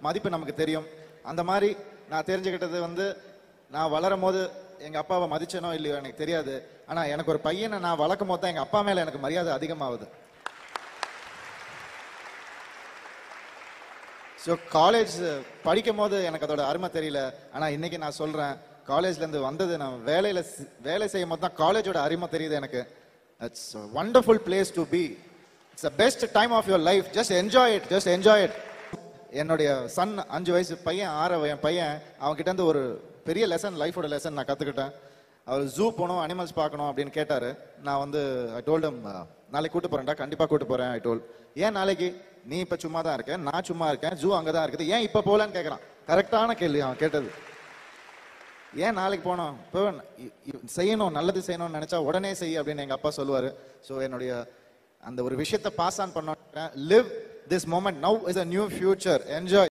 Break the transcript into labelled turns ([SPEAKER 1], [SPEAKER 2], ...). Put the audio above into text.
[SPEAKER 1] மதிப்பு நமக்கு தெரியும் அந்த மாதிரி நான் தெரிஞ்சுக்கிட்டது வந்து நான் வளரும் போது எங்க அப்பாவை மதிச்சேனோ இல்லையோ எனக்கு தெரியாது ஆனா எனக்கு ஒரு பையனை நான் வளர்க்கும் போது தான் எங்க அப்பா மேல எனக்கு மரியாதை அதிகமாகுது ஸோ காலேஜ் படிக்கும் போது எனக்கு அதோட அருமை தெரியல ஆனா இன்னைக்கு நான் சொல்றேன் காலேஜ்ல இருந்து வந்தது நான் வேலையில சி- வேலை செய்யும் போது தான் காலேஜோட அருமை தெரியுது எனக்கு it's wonderful place to be it's best time of your life just enjoy it just enjoy it என்னுடைய சன் அஞ்சு வயசு பையன் ஆறு என் பையன் அவன்கிட்ட இருந்து ஒரு பெரிய லெசன் லைஃபோட லெசன் நான் கத்துக்கிட்டேன் அவர் ஜூ போகணும் அனிமல்ஸ் பார்க்கணும் அப்படின்னு கேட்டாரு நான் வந்து ஐ டோல்டம் நாளைக்கு கூட்டு போறேன்டா கண்டிப்பா கூட்டு போறேன் ஐ டோல் ஏன் நாளைக்கு நீ இப்ப சும்மா தான் இருக்க நான் சும்மா இருக்கேன் ஜூ அங்க தான் இருக்குது ஏன் இப்ப போகலன்னு கேட்கறான் கரெக்டான கேள்வி அவன் கேட்டது ஏன் நாளைக்கு போனோம் இப்போ இ- இ- செய்யணும் நல்லது செய்யணும்னு நினைச்சா உடனே செய் அப்படின்னு எங்க அப்பா சொல்லுவாரு ஸோ என்னுடைய அந்த ஒரு விஷயத்தை பாஸ் ஆன் பண்ண live this moment now is a new future enjoy